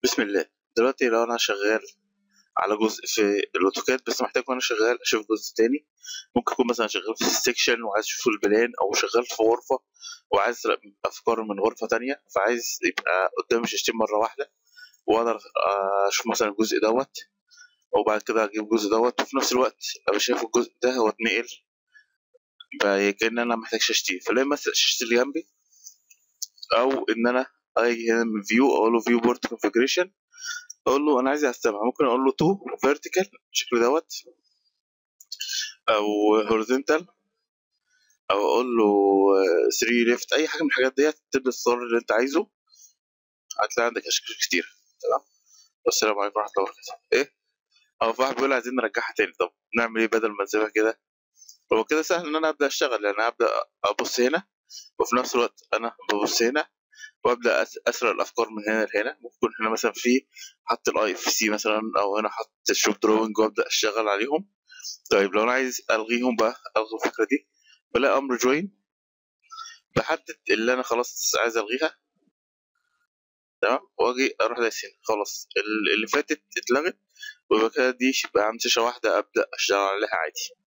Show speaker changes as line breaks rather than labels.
بسم الله دلوقتي لو انا شغال على جزء في الاوتوكاد بس محتاج وانا شغال اشوف جزء تاني ممكن اكون مثلا شغال في السكشن وعايز اشوف البلان او شغال في غرفة وعايز أسرق افكار من غرفة تانية فعايز يبقى قدامي شاشتين مرة واحدة واقدر اشوف مثلا الجزء دوت وبعد كده اجيب الجزء دوت وفي نفس الوقت ابقى شايف الجزء ده هو اتنقل بقى كأن انا محتاج شاشتين فلا مثلا شاشتي اللي جنبي او ان انا اجي هنا من فيو اقول له فيو بورت كونفجريشن اقول له انا عايز اقسمها ممكن اقول له 2 فيرتيكال بالشكل دوت او هوريزونتال او اقول له 3 ليفت اي حاجه من الحاجات ديت تبدا الصور اللي انت عايزه هتلاقي عندك اشكال كتير تمام والسلام عليكم ورحمه الله وبركاته ايه او في واحد بيقول عايزين نرجعها تاني طب نعمل ايه بدل ما نسيبها كده هو كده سهل ان انا ابدا اشتغل يعني ابدا ابص هنا وفي نفس الوقت انا ببص هنا وابدا اسرق الافكار من هنا لهنا ممكن هنا مثلا في حط الاي اف سي مثلا او هنا حط الشوب دروينج وابدا اشتغل عليهم طيب لو انا عايز الغيهم بقى الغي الفكره دي بلاقي امر جوين بحدد اللي انا خلاص عايز الغيها تمام واجي اروح دايس هنا خلاص اللي فاتت اتلغت ويبقى كده دي بقى عندي شاشه واحده ابدا اشتغل عليها عادي